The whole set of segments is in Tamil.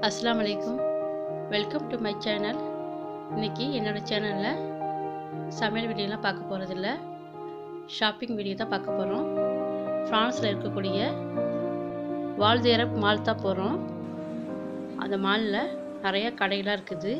அஸ்ஸலாமு அலைக்கும் வெல்கம் டு மை சேனல் இன்னைக்கு என்னோடய சேனலில் சமையல் வீடியோலாம் பார்க்க போகிறதில்ல ஷாப்பிங் வீடியோ தான் பார்க்க போகிறோம் ஃப்ரான்ஸில் இருக்கக்கூடிய வால்தேரப் மால் தான் போகிறோம் அந்த மாலில் நிறைய கடையெல்லாம் இருக்குது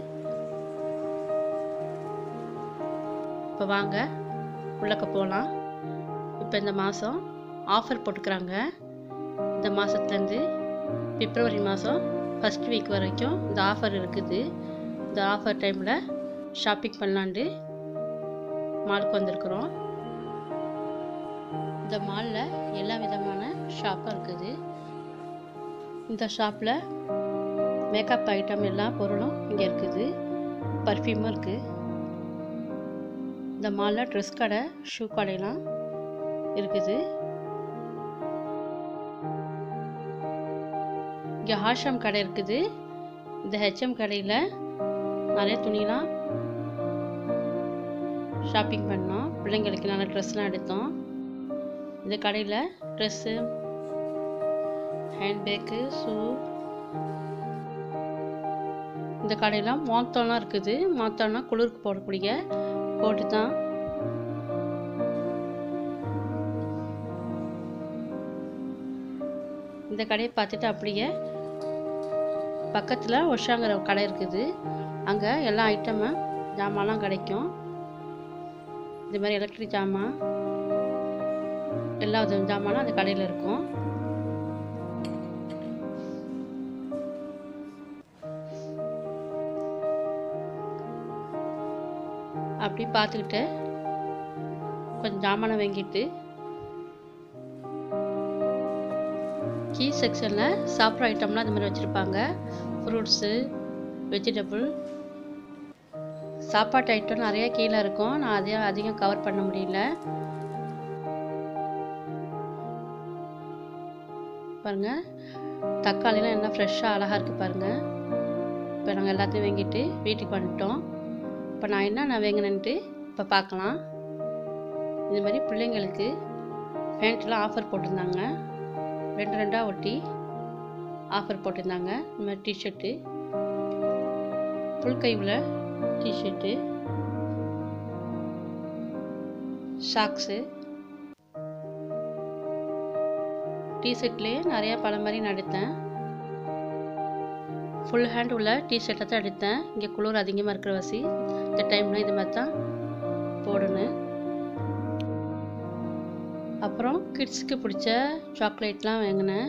இப்போ வாங்க உள்ளக்க போகலாம் இப்போ இந்த மாதம் ஆஃபர் போட்டுக்கிறாங்க இந்த மாதத்துலேருந்து பிப்ரவரி மாதம் ஃபஸ்ட் வீக் வரைக்கும் இந்த ஆஃபர் இருக்குது இந்த ஆஃபர் டைமில் ஷாப்பிங் பண்ணலான்ட்டு மாலுக்கு வந்திருக்குறோம் இந்த மாலில் எல்லா விதமான ஷாப்பும் இருக்குது இந்த ஷாப்பில் மேக்கப் ஐட்டம் எல்லா பொருளும் இங்கே இருக்குது பர்ஃப்யூமும் இருக்குது இந்த மாலில் ட்ரெஸ் கடை ஷூ கடையெல்லாம் இருக்குது இங்கே ஹாஷம் கடை இருக்குது இந்த ஹெச்எம் கடையில் நிறைய துணிலாம் ஷாப்பிங் பண்ணோம் பிள்ளைங்களுக்கு நல்ல ட்ரெஸ்லாம் எடுத்தோம் இந்த கடையில் ட்ரெஸ்ஸு ஹேண்ட்பேக்கு ஷூ இந்த கடையில் மாத்தோலாம் இருக்குது மாத்தோன்னா குளிருக்கு போடக்கூடிய போட்டு தான் இந்த கடையை பார்த்துட்டு அப்படியே பக்கத்தில் ஒஷாங்கிற ஒரு கடை இருக்குது அங்கே எல்லா ஐட்டமும் ஜாமான்லாம் கிடைக்கும் இந்த மாதிரி எலக்ட்ரிக் ஜாமான் எல்லா வித ஜாமானும் அந்த கடையில் இருக்கும் அப்படி பார்த்துக்கிட்டு கொஞ்சம் ஜாமானை வாங்கிட்டு கீ செக்ஷனில் சாப்பிட்ற ஐட்டம்லாம் இந்த மாதிரி வச்சுருப்பாங்க ஃப்ரூட்ஸு வெஜிடபிள் சாப்பாட்டு ஐட்டம் நிறைய கீழே இருக்கும் நான் அதையும் அதிகம் கவர் பண்ண முடியல பாருங்க தக்காளிலாம் என்ன ஃப்ரெஷ்ஷாக அழகாக இருக்குது பாருங்கள் இப்போ நாங்கள் எல்லாத்தையும் வாங்கிட்டு வீட்டுக்கு வந்துட்டோம் இப்போ நான் என்ன நான் வாங்கினேன்ட்டு இப்போ பார்க்கலாம் இது மாதிரி பிள்ளைங்களுக்கு பேண்ட்லாம் ஆஃபர் போட்டிருந்தாங்க ரெண்டு ரெண்டாக ஒட்டி ஆஃபர் போட்டிருந்தாங்க இந்த மாதிரி டிஷர்ட்டு ஃபுல் கை உள்ள டிஷர்ட்டு ஷாக்ஸு டிஷர்ட்லேயே நிறையா பல மாதிரி நான் எடுத்தேன் ஃபுல் ஹேண்ட் உள்ள டிஷர்ட்டை தான் எடுத்தேன் இங்கே குளிர் அதிகமாக இருக்கிற வசி இந்த டைமில் இது மாதிரி தான் போடணும் அப்புறம் கிட்ஸுக்கு பிடிச்ச சாக்லேட்லாம் வாங்கினேன்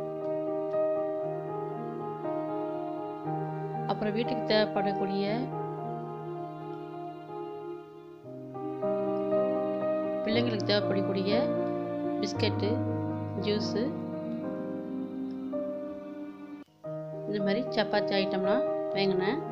அப்புறம் வீட்டுக்கு தேவைப்படக்கூடிய பிள்ளைங்களுக்கு தேவைப்படக்கூடிய பிஸ்கட்டு ஜூஸு இந்த மாதிரி சப்பாத்தி ஐட்டம்லாம் வாங்கினேன்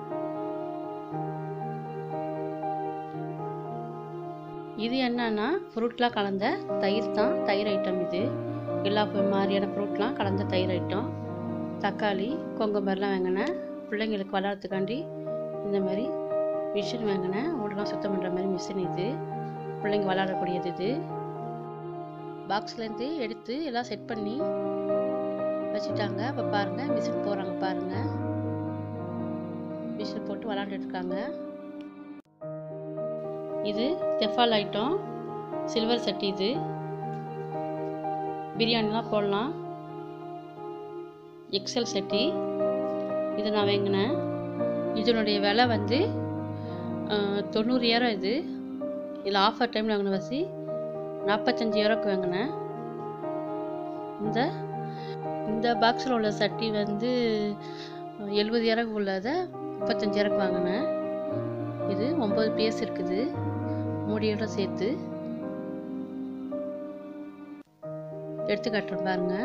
இது என்னன்னா ஃப்ரூட்லாம் கலந்த தயிர் தான் தயிர் ஐட்டம் இது எல்லா மாதிரியான ஃப்ரூட்லாம் கலந்த தயிர் ஐட்டம் தக்காளி கொங்கம்பரெலாம் வாங்கினேன் பிள்ளைங்களுக்கு விளாட்றதுக்காண்டி இந்த மாதிரி மிஷின் வாங்கினேன் ஓடலாம் சுத்தம் பண்ணுற மாதிரி மிஷின் இது பிள்ளைங்க விளாடக்கூடியது இது பாக்ஸ்லேருந்து எடுத்து எல்லாம் செட் பண்ணி வச்சுட்டாங்க இப்போ பாருங்கள் மிஷின் போகிறாங்க பாருங்கள் மிஷின் போட்டு விளாண்டுட்டு இருக்காங்க இது தெஃபால் ஐட்டம் சில்வர் சட்டி இது பிரியாணிலாம் போடலாம் எக்ஸல் சட்டி இது நான் வாங்கினேன் இதனுடைய விலை வந்து தொண்ணூறு ஏரம் இது இதில் ஆஃபர் டைமில் வாங்கின வசி நாற்பத்தஞ்சு ஏரோக்கு வாங்கினேன் இந்த இந்த பாக்ஸில் உள்ள சட்டி வந்து எழுபது ஏரக்கு உள்ளதை முப்பத்தஞ்சு ஏரக்கு வாங்கினேன் இது ஒம்பது பீஸ் இருக்குது மூடியோட சேர்த்து எடுத்து காட்டுறேன் பாருங்க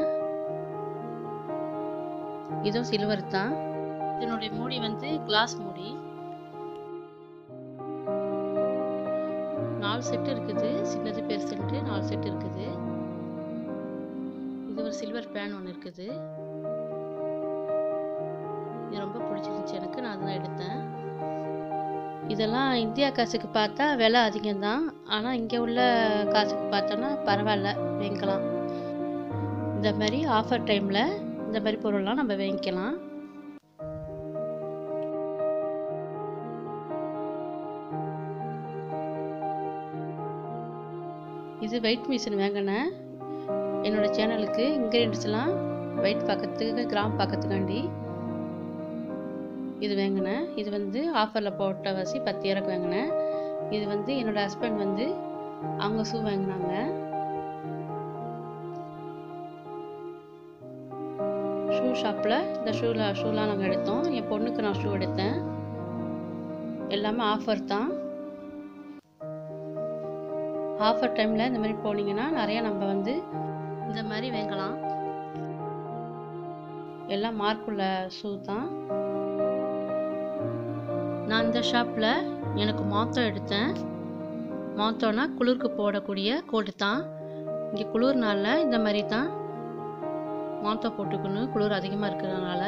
இதுவும் சில்வர் தான் இதனுடைய மூடி வந்து கிளாஸ் மூடி நாலு செட்டு இருக்குது சின்னது பெருசுன்ட்டு நாலு செட்டு இருக்குது இது ஒரு சில்வர் பேன் ஒன்று இருக்குது இது ரொம்ப பிடிச்சிருந்துச்சு எனக்கு நான் அதெல்லாம் எடுத்தேன் இதெல்லாம் இந்தியா காசுக்கு பார்த்தா விலை அதிகம்தான் ஆனால் இங்கே உள்ள காசுக்கு பார்த்தோன்னா பரவாயில்ல வாங்கிக்கலாம் இந்த மாதிரி ஆஃபர் டைமில் இந்த மாதிரி பொருள்லாம் நம்ம வாங்கிக்கலாம் இது வெயிட் மிஷின் வாங்கினேன் என்னோடய சேனலுக்கு இன்க்ரீடியன்ஸ்லாம் வெயிட் பார்க்கறதுக்கு கிராம் பார்க்கறதுக்காண்டி இது வாங்கினேன் இது வந்து ஆஃபரில் போட்ட வசி பத்து இறக்கு வாங்கினேன் இது வந்து என்னோடய ஹஸ்பண்ட் வந்து அவங்க ஷூ வாங்கினாங்க ஷூ ஷாப்பில் இந்த ஷூவில் ஷூலாம் நாங்கள் எடுத்தோம் என் பொண்ணுக்கு நான் ஷூ எடுத்தேன் எல்லாமே ஆஃபர் தான் ஆஃபர் டைமில் இந்த மாதிரி போனீங்கன்னா நிறையா நம்ம வந்து இந்த மாதிரி வாங்கலாம் எல்லாம் மார்க்குள்ள ஷூ தான் நான் இந்த ஷாப்பில் எனக்கு மாத்தம் எடுத்தேன் மாத்தோன்னா குளிருக்கு போடக்கூடிய கோட்டு தான் இங்கே குளிர் நாளில் இந்த மாதிரி தான் மாத்தா போட்டுக்கணும் குளிர் அதிகமாக இருக்கிறதுனால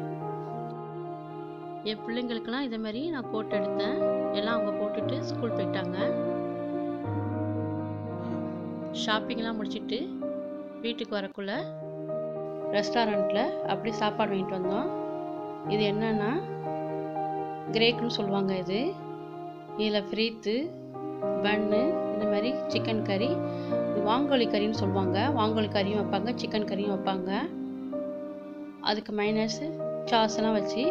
என் பிள்ளைங்களுக்கெல்லாம் இதே மாதிரி நான் கோட் எடுத்தேன் எல்லாம் அவங்க போட்டுட்டு ஸ்கூல் போயிட்டாங்க ஷாப்பிங்லாம் முடிச்சிட்டு வீட்டுக்கு வரக்குள்ள ரெஸ்டாரண்ட்டில் அப்படியே சாப்பாடு வாங்கிட்டு வந்தோம் இது என்னன்னா கிரேக்குன்னு சொல்லுவாங்க இது இதில் ஃப்ரீத்து பன்னு இந்த மாதிரி சிக்கன் கறி இது வாங்கோலி கறின்னு சொல்லுவாங்க வாங்கோலி கறியும் வைப்பாங்க சிக்கன் கறியும் வைப்பாங்க அதுக்கு மைனஸ் சாஸ்லாம் வச்சு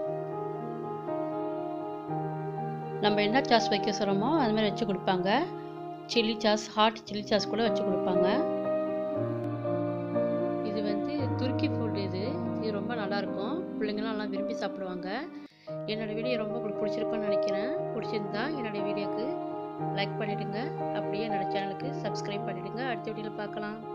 நம்ம என்ன சாஸ் வைக்க சொல்கிறோமோ அது மாதிரி வச்சு கொடுப்பாங்க chilli sauce hot chilli sauce கூட வச்சு கொடுப்பாங்க இது வந்து துருக்கி ஃபுட் இது இது ரொம்ப நல்லாயிருக்கும் பிள்ளைங்களாம் நல்லா விரும்பி சாப்பிடுவாங்க என்னோடய வீடியோ ரொம்ப உங்களுக்கு பிடிச்சிருக்கும்னு நினைக்கிறேன் பிடிச்சிருந்தா என்னோடய வீடியோக்கு லைக் பண்ணிவிடுங்க அப்படியே என்னோடய சேனலுக்கு சப்ஸ்கிரைப் பண்ணிவிடுங்க அடுத்த வீடியோவில் பார்க்கலாம்